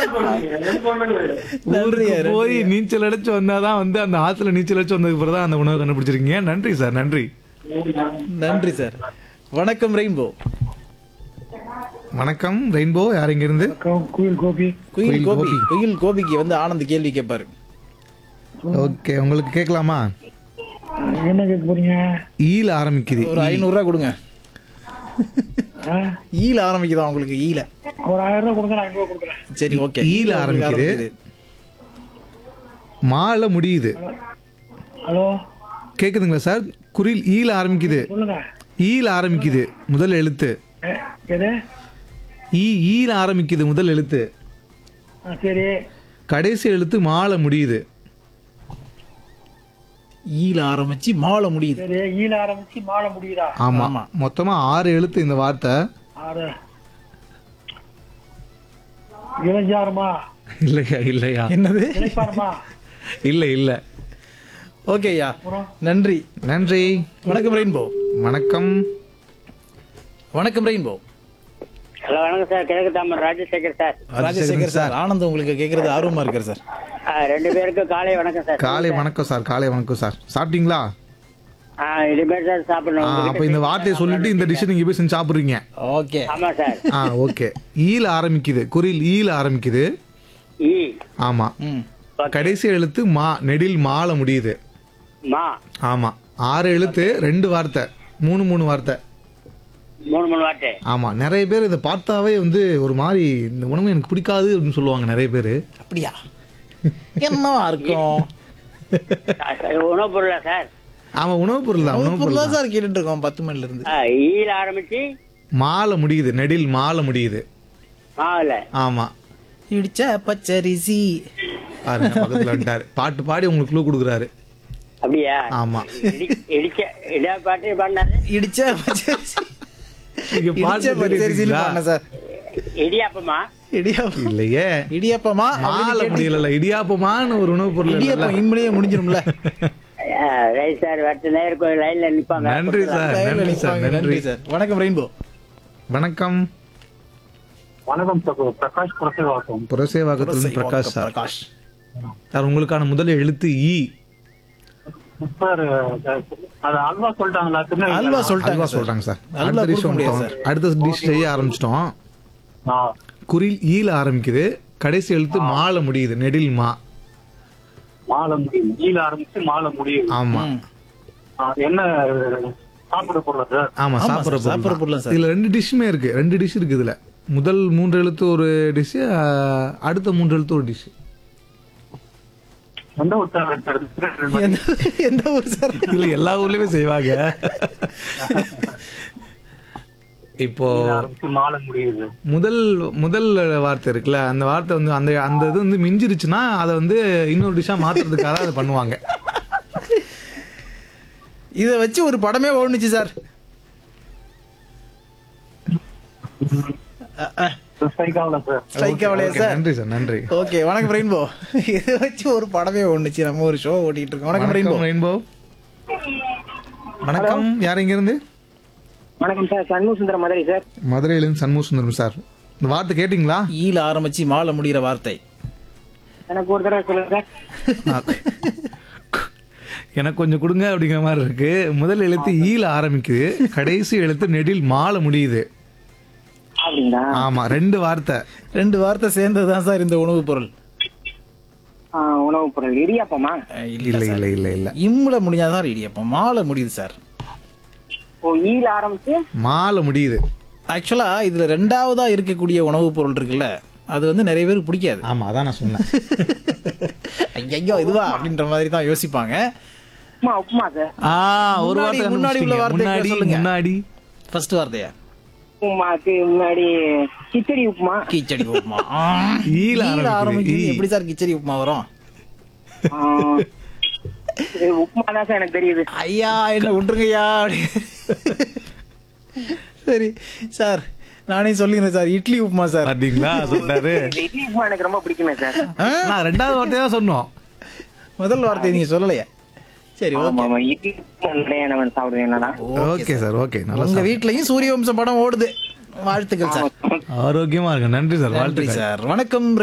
ஊருக்கு போய் நீச்சல் அடிச்சு வந்தாதான் வந்து அந்த ஆத்துல நீச்சல் அடிச்சு வந்ததுக்கு பிறகு தான் அந்த உணவை கண்டுபிடிச்சிருக்கீங்க நன்றி சார் நன்றி நன்றி சார் வணக்கம் ரெயின்போ வணக்கம் ரெயின்போ யார் இங்க இருந்து குயில் கோபி குயில் குயில் கோபி கோபி. குயில் கோபிக்கு வந்து ஆனந்த் கேள்வி கேட்பாரு ஓகே உங்களுக்கு கேட்கலாமா என்ன கேட்க போறீங்க ஈல ஆரம்பிக்குது ஒரு ஐநூறு ரூபா கொடுங்க ஆ? ஈல ஆரம்பிக்குதா உங்களுக்கு ஈல ஒரு ஆயிரம் ரூபாய் கொடுங்க நான் ஐநூறு ரூபாய் கொடுக்குறேன் சரி ஓகே ஈல ஆரம்பிக்குது. மால முடியுது ஹலோ கேக்குதுங்களா சார் குரில் ஈல ஆரம்பிக்குது சொல்லுங்க ஈல ஆரம்பிக்குது முதல் எழுத்து ஏ, எது ஈ ஈல ஆரம்பிக்குது முதல் எழுத்து ஆ, சரி கடைசி எழுத்து மால முடியுது ஈல ஆரம்பிச்சு மாலை முடியுது சரி ஈல ஆரம்பிச்சு மாலை முடியுதா ஆமா ஆமா. மொத்தமா ஆறு எழுத்து இந்த வார்த்தை ஆறு இளஞ்சாரமா இல்லையா இல்லையா என்னது இளைப்பாரமா இல்ல இல்ல ஓகே ஐயா அப்புறம் நன்றி நன்றி வணக்கம் ரெயின்போ வணக்கம் வணக்கம் ரெயின்போ ஹலோ வணக்கம் சார் கிழக்கு தாமர் ராஜசேகர் சார் ராஜசேகர் சார் ஆனந்த் உங்களுக்கு கேட்கறது ஆர்வமா இருக்காரு சார் ஆ, ரெண்டு பேருக்கும் காலை வணக்கம் சார் காலை வணக்கம் சார் காலை வணக்கம் சார் சாப்பிட்டீங்களா ஆ இனிமேல் சார் ஆ, சாப்பிடணும் அப்ப உங்ககிட்ட இந்த வார்த்தையை சொல்லிட்டு இந்த டிஷ் நீங்க போய் செஞ்சு சாப்பிடுறீங்க ஓகே ஆமா சார் ஆ ஓகே ஈல ஆரம்பிக்குது குரில் ஈல ஆரம்பிக்குது ஈ ஆமா ம் கடைசி எழுத்து மா நெடில் மால முடியுது மா ஆமா ஆறு எழுத்து ரெண்டு வார்த்தை மூணு மூணு வார்த்தை மூணு மூணு வார்த்தை ஆமா நிறைய பேர் இதை பார்த்தாவே வந்து ஒரு மாதிரி இந்த உணவு எனக்கு பிடிக்காது அப்படின்னு சொல்லுவாங்க நிறைய பேர் அப்படியா என்னவா இருக்கும் ஆ, சார், உணவுப் பொருளா சார் ஆமா உணவுப் பொருள் தான் உணவுப் பொருள் பொருளா தான். சார் கேட்டுட்டு இருக்கோம் பத்து மணில இருந்து ஆ, ஈல ஆரம்பிச்சு மால முடியுது நெடில் மால முடியுது மாவுல ஆமா இடிச்ச பச்சரிசி பாருங்க பக்கத்துல வந்துட்டாரு பாட்டு பாடி உங்களுக்கு க்ளூ கொடுக்குறாரு அப்படியா ஆமா இடி- இடிச்ச இதா பாட்டு பண்ணாரு இடிச்ச பச்சரிசி நீங்க இடிச்ச பாட்டு பச்சரிசின்னு தெரியுங்களா? பாடினேன் சார் இடியாப்பமா இடியாப்பம் இல்லையே இடியாப்பமா மால முடியல இடியாப்பமான்னு ஒரு உணவுப் பொருள் இல்லைல்ல? இடியாப்பம் இன்படியே முடிஞ்சிரும்ல ஆ, ரைட் சார் அடுத்த நேரம் கோயில் லைன்ல நிப்பாங்க நன்றி சார் நன்றி சார் நன்றி நன்றி சார் வணக்கம் ரெயின்போ வணக்கம் வணக்கம் சார் பிரகாஷ் பிரசேவாக்கம் புரசேவாக்கத்திலிருந்து பிரகாஷ் சார் பிரகாஷ் சார் உங்களுக்கான முதல் எழுத்து இ சார் அது அல்வா சொல்லிட்டாங்களா அல்வா அல்வா சொல்லிட்டாங்க சொல்றாங்க சார் அல்வா அடுத்த டிஷ் கொடுக்க முடியாது வந்துட்டோம் சார் அடுத்த டிஷ் செய்ய ஆரம்பிச்சிட்டோம் குறில் ஈல ஆரம்பிக்குது கடைசி எழுத்து மால முடியுது நெடில் மா மாலை முடியும் ஈல ஆரம்பிச்சு மாலை முடியும் ஆமா ம். என்ன சாப்பிட பொருள் சார் ஆமா ஆமா சாப்பிடுற சார், சாப்பிடுற பொருள் பொருள் தான். சார். இதுல ரெண்டு டிஷ்ஷுமே இருக்கு ரெண்டு டிஷ் இருக்கு இதுல முதல் மூன்று எழுத்து ஒரு டிஷ் அடுத்த மூன்று எழுத்து ஒரு டிஷ் எந்த ஒரு சார் எந்த எந்த ஊர் சார் இல்ல எல்லா ஊர்லயுமே செய்வாங்க இப்போ ஆரம்பிச்சு மாலை முடியுது முதல் முதல் வார்த்தை இருக்குல்ல அந்த வார்த்தை வந்து அந்த அந்த இது வந்து மிஞ்சிருச்சுன்னா அதை வந்து இன்னொரு டிஷ்ஷா மாத்துறதுக்காக அதை பண்ணுவாங்க இத வச்சு ஒரு படமே ஓடுனுச்சு சார் ஸ்ட்ரைக்காகல சார் ஸ்ட்ரைக் ஆகலையா Okay, சார் நன்றி சார் நன்றி ஓகே வணக்கம் ரெயின்போ இதை வச்சு ஒரு படமே ஓடுனுச்சு நம்ம ஒரு ஷோ ஓட்டிட்டு இருக்கோம் வணக்கம் ரெயின்போ ரெயின்போ வணக்கம் யார் இங்க இருந்து வணக்கம் சார் சண்முக சுந்தரம் மதுரை சார் மதுரையிலிருந்து சண்முக சுந்தரம் சார் இந்த வார்த்தை கேட்டிங்களா ஈல ஆரம்பிச்சு மாலை முடிகிற வார்த்தை எனக்கு ஒரு தடவை சொல்லுங்க சார் எனக்கு கொஞ்சம் கொடுங்க அப்படிங்கிற மாதிரி இருக்கு முதல் எழுத்து ஈல ஆரம்பிக்குது கடைசி எழுத்து நெடில் மால முடியுது அப்படிங்களா ஆமா ரெண்டு வார்த்தை ரெண்டு வார்த்தை சேர்ந்தது தான் சார் இந்த உணவுப் பொருள் ஆ, உணவுப் பொருள் இடியாப்பமா அஹ் இல்ல இல்ல இல்ல இல்ல இல்ல இம்முல முடிஞ்சாதான் இடியப்பம் மாலை முடியுது சார் ஓ ஈல ஆரம்பிச்சு மால முடியுது ஆக்சுவலா இதுல ரெண்டாவதா இருக்கக்கூடிய உணவுப் பொருள் இருக்குல்ல அது வந்து நிறைய பேருக்கு பிடிக்காது ஆமா அதான் நான் சொன்னேன் ஐயோ இதுவா அப்படின்ற மாதிரி தான் யோசிப்பாங்க உப்புமா உப்புமா சார் ஆ ஒரு முன்னாடி- வார்த்தை முன்னாடி உள்ள கண்டுபிடிச்சிட்டீங்க. வார்த்தையை முன்னாடி சொல்லுங்க. முன்னாடி ஃபர்ஸ்ட் வார்த்தையா உப்புமாக்கு முன்னாடி கிச்சடி உப்புமா கிச்சடி உப்புமா ஆ. ஈல ஈல ஆரம்பிக்குது. ஆரம்பிக்குது ஈ. எப்படி சார் கிச்சடி உப்புமா வரும் ஆ, இது உப்புமா தான் சார் எனக்கு தெரியுது ஐயா என்ன விட்டுருங்கய்யா அப்படி சரி சார் நானே சொல்லிடுறேன் சார் இட்லி உப்புமா சார் பாத்தீங்களா சொல்றாரு இந்த இட்லி உப்புமா எனக்கு ரொம்ப பிடிக்குமே சார் ஆ? நான் ரெண்டாவது வார்த்தையை தான் சொன்னோம் முதல் வார்த்தை நீங்க சொல்லலையா சரி ஆமா ஓகே ஆமா இட்லி உப்புமா நிறைய நான் சாப்பிடுவேன் என்னடா ஓகே சார் ஓகே நல்லா உங்க வீட்லயும் சூரிய வம்சம் படம் ஓடுது வாழ்த்துக்கள் சார் ஆரோக்கியமா இருக்கு நன்றி சார் நன்றி வாழ்த்துக்கள் சார் வணக்கம்